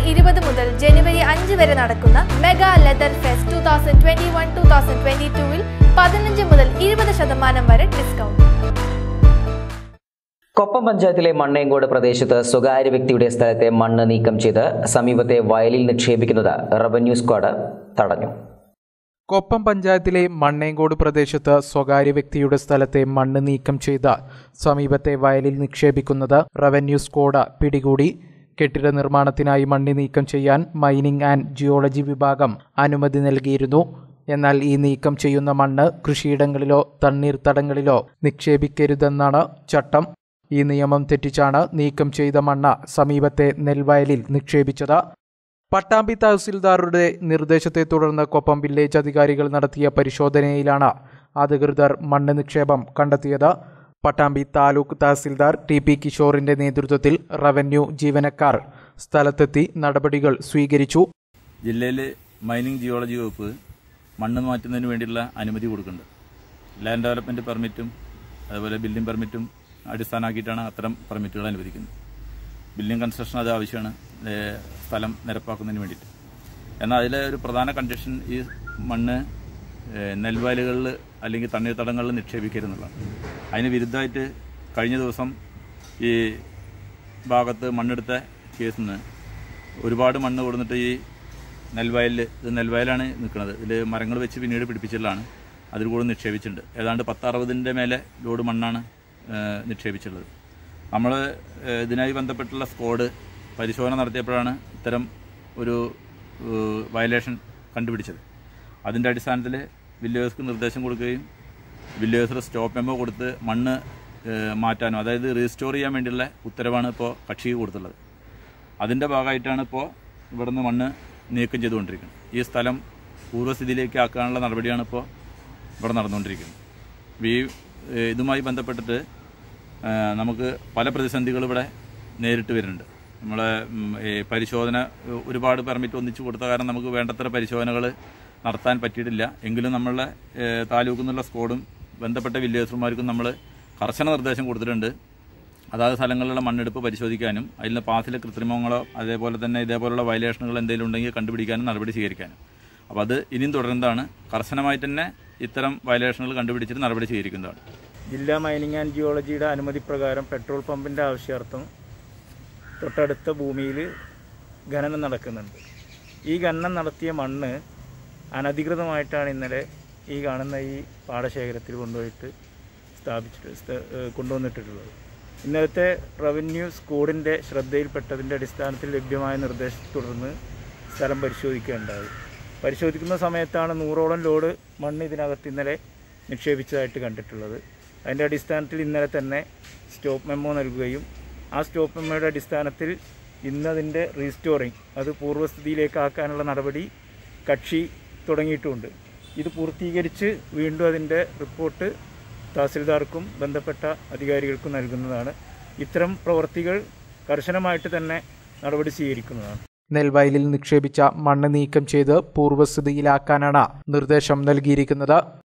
ഇരുപത് മുതൽ ജനുവരി അഞ്ച് വരെ നടക്കുന്ന mega leather fest two thousand twenty one two thousand twenty ടൂവിൽ പതിനഞ്ച് മുതൽ ഇരുപത് ശതമാനം വരെ ഡിസ്കൗണ്ട് കൊപ്പം പഞ്ചായത്തിലെ മണ്ണേങ്കോട് പ്രദേശത്ത് സ്വകാര്യ വ്യക്തിയുടെ സ്ഥലത്തെ മണ്ണ് നീക്കം ചെയ്ത് സമീപത്തെ വയലിൽ നിക്ഷേപിക്കുന്നത് റവന്യൂ സ്ക്വാഡ് തടഞ്ഞു കൊപ്പം പഞ്ചായത്തിലെ മണ്ണേങ്കോട് പ്രദേശത്ത് സ്വകാര്യ വ്യക്തിയുടെ സ്ഥലത്തെ മണ്ണ് നീക്കം ചെയ്ത് സമീപത്തെ വയലിൽ നിക്ഷേപിക്കുന്നത് റവന്യൂ സ്ക്വാഡ് പിടികൂടി കെട്ടിട നിർമ്മാണത്തിനായി മണ്ണ് നീക്കം ചെയ്യാൻ മൈനിങ് ആൻഡ് ജിയോളജി വിഭാഗം അനുമതി നൽകിയിരുന്നു എന്നാൽ ഈ നീക്കം ചെയ്യുന്ന മണ്ണ് കൃഷിയിടങ്ങളിലോ തണ്ണീർത്തടങ്ങളിലോ നിക്ഷേപിക്കരുതെന്നാണ് ചട്ടം ഈ നിയമം തെറ്റിച്ചാണ് നീക്കം ചെയ്ത മണ്ണ് സമീപത്തെ നെൽവയലിൽ നിക്ഷേപിച്ചത് പട്ടാമ്പി തഹസിൽദാറുടെ നിർദ്ദേശത്തെ തുടർന്ന് കൊപ്പം വില്ലേജ് അധികാരികൾ നടത്തിയ പരിശോധനയിലാണ് അധികൃതർ മണ്ണ് നിക്ഷേപം കണ്ടെത്തിയത് പട്ടാമ്പി താലൂക്ക് തഹസിൽദാർ ടി പി കിഷോറിന്റെ നേതൃത്വത്തിൽ റവന്യൂ ജീവനക്കാർ സ്ഥലത്തെത്തി നടപടികൾ സ്വീകരിച്ചു ജില്ലയിൽ മൈനിങ് ജിയോളജി വകുപ്പ് മണ്ണ് മാറ്റുന്നതിന് വേണ്ടിയുള്ള അനുമതി കൊടുക്കുന്നുണ്ട് ലാൻഡ് ഡെവലപ്മെന്റ് പെർമിറ്റും അതുപോലെ ബിൽഡിംഗ് പെർമിറ്റും അടിസ്ഥാനമാക്കിയിട്ടാണ് അത്തരം പെർമിറ്റുകൾ അനുവദിക്കുന്നത് ബിൽഡിംഗ് കൺസ്ട്രക്ഷൻ അത് ആവശ്യമാണ് ഏഹ് സ്ഥലം നിരപ്പാക്കുന്നതിന് വേണ്ടിയിട്ട് എന്നാൽ അതിലെ ഒരു പ്രധാന കണ്ടീഷൻ ഈ മണ്ണ് ഏഹ് നെൽവയലുകളിൽ അല്ലെങ്കിൽ തണ്ണീർത്തടങ്ങളിൽ നിക്ഷേപിക്കരുതെന്നുള്ളതാണ് അതിന് വിരുദ്ധമായിട്ട് കഴിഞ്ഞ ദിവസം ഈ ഭാഗത്ത് മണ്ണെടുത്ത കേസിൽ നിന്ന് ഒരുപാട് മണ്ണ് കൊടുത്തിട്ട് ഈ നെൽവയലിൽ ഇത് നെൽവയലാണ് നിൽക്കുന്നത് ഇതിൽ മരങ്ങൾ വെച്ച് പിന്നീട് പിടിപ്പിച്ചിട്ടുള്ളതാണ് അതിൽ കൂടെ നിക്ഷേപിച്ചിട്ടുണ്ട് ഏതാണ്ട് പത്തറുപതിൻ്റെ മേലെ ലോഡ് മണ്ണാണ് ഏഹ്, നിക്ഷേപിച്ചിട്ടുള്ളത് നമ്മൾ ഏഹ്, ഇതിനായി ബന്ധപ്പെട്ടുള്ള സ്ക്വാഡ് പരിശോധന നടത്തിയപ്പോഴാണ് ഇത്തരം ഒരു ഏഹ്, വയലേഷൻ കണ്ടുപിടിച്ചത് അതിൻ്റെ അടിസ്ഥാനത്തിൽ വില്ലേഴ്സ്ക്ക് നിർദ്ദേശം കൊടുക്കുകയും വില്ലേഴ്സ് സ്റ്റോപ്പ് മെമ്മോ കൊടുത്ത് മണ്ണ് ഏഹ്, മാറ്റാനും അതായത് റീസ്റ്റോർ ചെയ്യാൻ വേണ്ടിയുള്ള ഉത്തരവാണ് ഇപ്പോൾ കക്ഷിക്ക് കൊടുത്തുള്ളത് അതിൻ്റെ ഭാഗമായിട്ടാണ് ഇപ്പോൾ ഇവിടുന്ന് മണ്ണ് നീക്കം ചെയ്തുകൊണ്ടിരിക്കുന്നത് ഈ സ്ഥലം പൂർവ്വസ്ഥിതിയിലേക്ക് ആക്കാനുള്ള നടപടിയാണ് ഇപ്പോൾ ഇവിടെ നടന്നുകൊണ്ടിരിക്കുന്നത് അപ്പോൾ ഈ ഏഹ്, ഇതുമായി ബന്ധപ്പെട്ടിട്ട് ഏഹ്, നമുക്ക് പല പ്രതിസന്ധികൾ ഇവിടെ നേരിട്ട് വരുന്നുണ്ട് നമ്മളെ ഉം, ഈ പരിശോധന ഏഹ്, ഒരുപാട് പെർമിറ്റ് ഒന്നിച്ചു കൊടുത്ത കാരണം നമുക്ക് വേണ്ടത്ര പരിശോധനകൾ നടത്താൻ പറ്റിയിട്ടില്ല എങ്കിലും നമ്മളെ ഏഹ്, താലൂക്കിൽ നിന്നുള്ള സ്ക്വാഡും ബന്ധപ്പെട്ട വില്ലേജർമാർക്കും നമ്മൾ കർശന നിർദ്ദേശം കൊടുത്തിട്ടുണ്ട് അതാത് സ്ഥലങ്ങളിലുള്ള മണ്ണെടുപ്പ് പരിശോധിക്കാനും അതിൽ പാസിലെ കൃത്രിമങ്ങളോ അതേപോലെ തന്നെ ഇതേപോലുള്ള വയലേഷനുകൾ എന്തെങ്കിലും ഉണ്ടെങ്കിൽ കണ്ടുപിടിക്കാനും നടപടി സ്വീകരിക്കാനും അപ്പോൾ അത് ഇനിയും തുടരുന്നതാണ് കർശനമായിട്ട് തന്നെ ഇത്തരം വയലേഷനുകൾ കണ്ടുപിടിച്ചിട്ട് നടപടി സ്വീകരിക്കുന്നതാണ് ജില്ലാ മൈനിങ് ആൻഡ് ജിയോളജിയുടെ അനുമതി പ്രകാരം പെട്രോൾ പമ്പിൻ്റെ ആവശ്യാർത്ഥം തൊട്ടടുത്ത ഭൂമിയിൽ ഖനനം നടക്കുന്നുണ്ട് ഈ ഖനനം നടത്തിയ മണ്ണ് അനധികൃതമായിട്ടാണ് ഇന്നലെ ഈ കാണുന്ന ഈ പാടശേഖരത്തിൽ കൊണ്ടുപോയിട്ട് സ്ഥാപിച്ചിട്ട് സ്ഥ- ഏഹ് കൊണ്ടുവന്നിട്ടുള്ളത് ഇന്നലത്തെ റവന്യൂ സ്കൂളിൻ്റെ ശ്രദ്ധയിൽപ്പെട്ടതിൻ്റെ അടിസ്ഥാനത്തിൽ ലഭ്യമായ നിർദ്ദേശത്തെ തുടർന്ന് സ്ഥലം പരിശോധിക്കുകയുണ്ടായി പരിശോധിക്കുന്ന സമയത്താണ് നൂറോളം ലോഡ് മണ്ണ് ഇതിനകത്ത് ഇന്നലെ നിക്ഷേപിച്ചതായിട്ട് കണ്ടിട്ടുള്ളത് അതിൻ്റെ അടിസ്ഥാനത്തിൽ ഇന്നലെ തന്നെ സ്റ്റോപ്പ് മെമ്മോ നൽകുകയും ആ സ്റ്റോപ്പ് മെമ്മോയുടെ അടിസ്ഥാനത്തിൽ ഇന്നതിൻ്റെ റീസ്റ്റോറിങ് അത് പൂർവ്വസ്ഥിതിയിലേക്ക് ആക്കാനുള്ള നടപടി കക്ഷി തുടങ്ങിയിട്ടുമുണ്ട് ഇത് പൂർത്തീകരിച്ച് വീണ്ടും അതിൻ്റെ റിപ്പോർട്ട് തഹസിൽദാർക്കും ബന്ധപ്പെട്ട അധികാരികൾക്കും നൽകുന്നതാണ് ഇത്തരം പ്രവർത്തികൾ കർശനമായിട്ട് തന്നെ നടപടി സ്വീകരിക്കുന്നതാണ് നെൽവയലിൽ നിക്ഷേപിച്ച മണ്ണ് നീക്കം ചെയ്ത് പൂർവ്വസ്ഥിതിയിലാക്കാനാണ് നിർദ്ദേശം നൽകിയിരിക്കുന്നത്